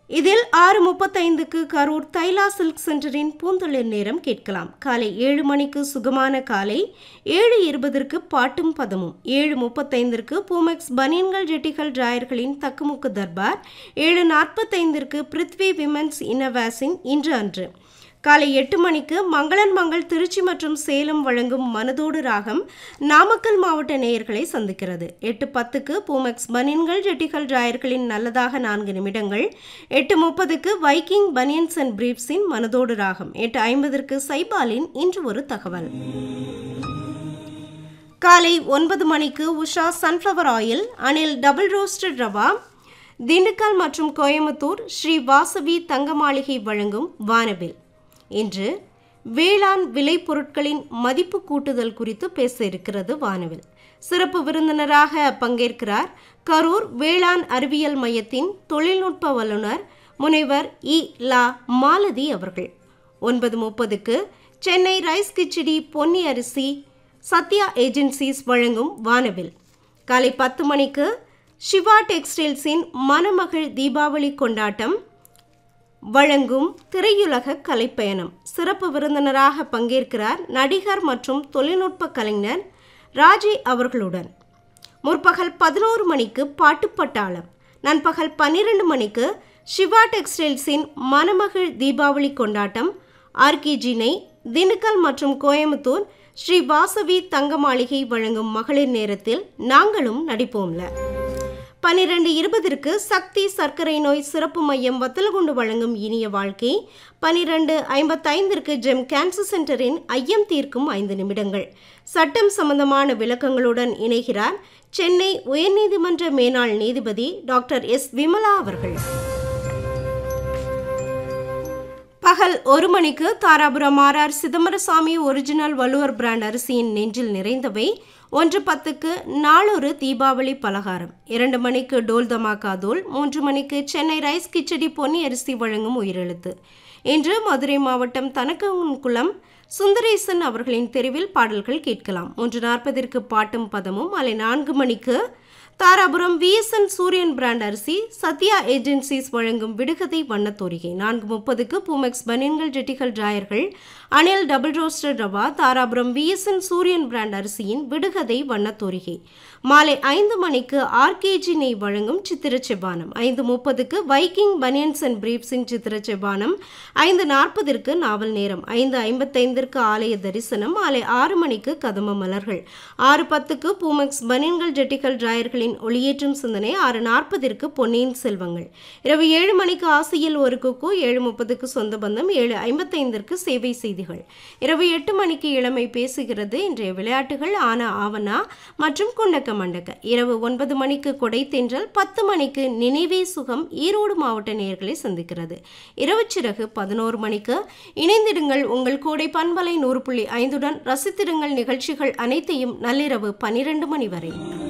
இதில் ஆறு முப்பத்தைந்துக்கு கரூர் தைலா சில்க் சென்டரின் பூந்தொழில் நேரம் கேட்கலாம் காலை ஏழு மணிக்கு சுகமான காலை ஏழு இருபதற்கு பாட்டும் பதமும் ஏழு முப்பத்தைந்திற்கு பூமெக்ஸ் பனியன்கள் ஜெட்டிகள் டிராயர்களின் தக்குமுக்கு தர்பார் ஏழு நாற்பத்தைந்திற்கு பிருத்வி விமென்ஸ் இன்னவாசின் இன்று அன்று காலை எட்டு மணிக்கு மங்களன் மங்கள் திருச்சி மற்றும் சேலம் வழங்கும் மனதோடு ராகம் நாமக்கல் மாவட்ட நேயர்களை சந்திக்கிறது எட்டு பத்துக்கு பூமெக்ஸ் பனியன்கள் ஜெட்டிகள் டிராயர்களின் நல்லதாக நான்கு நிமிடங்கள் எட்டு முப்பதுக்கு வைக்கிங் பனியன்ஸ் அண்ட் பிரீப்ஸின் மனதோடு ராகம் எட்டு ஐம்பதற்கு சைபாலின் இன்று ஒரு தகவல் காலை ஒன்பது மணிக்கு Usha sunflower oil Anil double roasted rava Dindigul மற்றும் கோயம்புத்தூர் ஸ்ரீ வாசவி தங்க மாளிகை வழங்கும் வானவில் இன்று வேளாண் விளைபொருட்களின் மதிப்பு கூட்டுதல் குறித்து பேச இருக்கிறது வானவில் சிறப்பு விருந்தினராக பங்கேற்கிறார் கரூர் வேளாண் அறிவியல் மையத்தின் தொழில்நுட்ப வல்லுநர் முனைவர் இ லா மாலதி அவர்கள் ஒன்பது முப்பதுக்கு சென்னை ரைஸ் கிச்சடி பொன்னி அரிசி சத்யா ஏஜென்சிஸ் வழங்கும் வானவில் காலை பத்து மணிக்கு சிவா டெக்ஸ்டைல்ஸின் மணமகள் தீபாவளி கொண்டாட்டம் வழங்கும் திரையுலக கலைப்பயணம் சிறப்பு விருந்தினராக பங்கேற்கிறார் நடிகர் மற்றும் தொழில்நுட்ப கலைஞர் ராஜி அவர்களுடன் முற்பகல் பதினோரு மணிக்கு பாட்டுப்பட்டாளம் நண்பகல் பன்னிரண்டு மணிக்கு சிவா டெக்ஸ்டைல்ஸின் மணமகள் தீபாவளி கொண்டாட்டம் ஆர்கிஜினை திண்டுக்கல் மற்றும் கோயம்புத்தூர் ஸ்ரீ வாசவி தங்க மாளிகை வழங்கும் மகளிர் நேரத்தில் நாங்களும் நடிப்போம்ல பனிரெண்டு இருபதற்கு சக்தி சர்க்கரை நோய் சிறப்பு மையம் வத்தலகுண்டு வழங்கும் இனிய வாழ்க்கை பனிரெண்டு ஐம்பத்தைந்திற்கு ஜெம் கேன்சர் சென்டரின் ஐயம் தீர்க்கும் ஐந்து நிமிடங்கள் சட்டம் சம்பந்தமான விளக்கங்களுடன் இணைகிறார் சென்னை உயர்நீதிமன்ற மேனாள் நீதிபதி டாக்டர் எஸ் விமலா அவர்கள் பகல் ஒரு மணிக்கு Dharapuram RR Chidambarasamy original Valluvar brand அரிசியின் நெஞ்சில் நிறைந்தவை ஒன்று பத்துக்கு நாளொரு தீபாவளி பலகாரம் இரண்டு மணிக்கு டோல் தமாக்கா தோல் மூன்று மணிக்கு சென்னை ரைஸ் கிச்சடி பொன்னி அரிசி வழங்கும் உயிரெழுத்து இன்று மதுரை மாவட்டம் தனக்கங்குளம் சுந்தரேசன் அவர்களின் தெருவில் பாடல்கள் கேட்கலாம் மூன்று நாற்பதிற்கு பாட்டும் பதமும் மாலை நான்கு மணிக்கு தாராபுரம் விஎஸ்என் சூரியன் பிராண்ட் அரிசி சத்யா ஏஜென்சிஸ் வழங்கும் விடுகதை வண்ணத்தோரிகை நான்கு முப்பதுக்கு பூமெக்ஸ் பனியன்கள் ஜெட்டிகள் டிராயர்கள் Anil double roaster rava Dharapuram VSN Suriyan brand அரிசியின் விடுகதை வண்ணத்தோரிகை மாலை ஐந்து மணிக்கு ஆர்கேஜி நெய் வழங்கும் சித்திர செவ்வானம் ஐந்து முப்பதுக்கு வைக்கிங் பனியன்ஸ் அண்ட் பிரீப்ஸின் சித்திர செவ்வானம் ஐந்து நாற்பதிற்கு நாவல் நேரம் ஐந்து ஐம்பத்தைந்திற்கு ஆலய தரிசனம் மாலை ஆறு மணிக்கு கதம்ப மலர்கள் ஆறு பத்துக்கு பூமெக்ஸ் பனியன்கள் ஜெட்டிகள் டிராயர்களின் ஒளியேற்றும் சிந்தனை ஆறு நாற்பதிற்கு பொன்னியின் செல்வங்கள் இரவு ஏழு மணிக்கு ஆசையில் ஒரு குக்கு ஏழு முப்பதுக்கு சொந்த பந்தம் ஏழு ஐம்பத்தைந்திற்கு சேவை செய்திகள் இரவு எட்டு மணிக்கு இளமை பேசுகிறது இன்றைய விளையாட்டுகள் ஆனா ஆவனா மற்றும் குண்டக்க மண்டக்க இரவு ஒன்பது மணிக்கு கொடை தென்றல் பத்து மணிக்கு நினைவே சுகம் ஈரோடு மாவட்ட நேயர்களை சந்திக்கிறது இரவு சிறகு பதினோரு மணிக்கு இணைந்திடுங்கள் உங்கள் கூடை பண்பலை நூறு புள்ளி ஐந்துடன் ரசித்திடுங்கள் நிகழ்ச்சிகள் அனைத்தையும் நள்ளிரவு பனிரெண்டு மணி வரை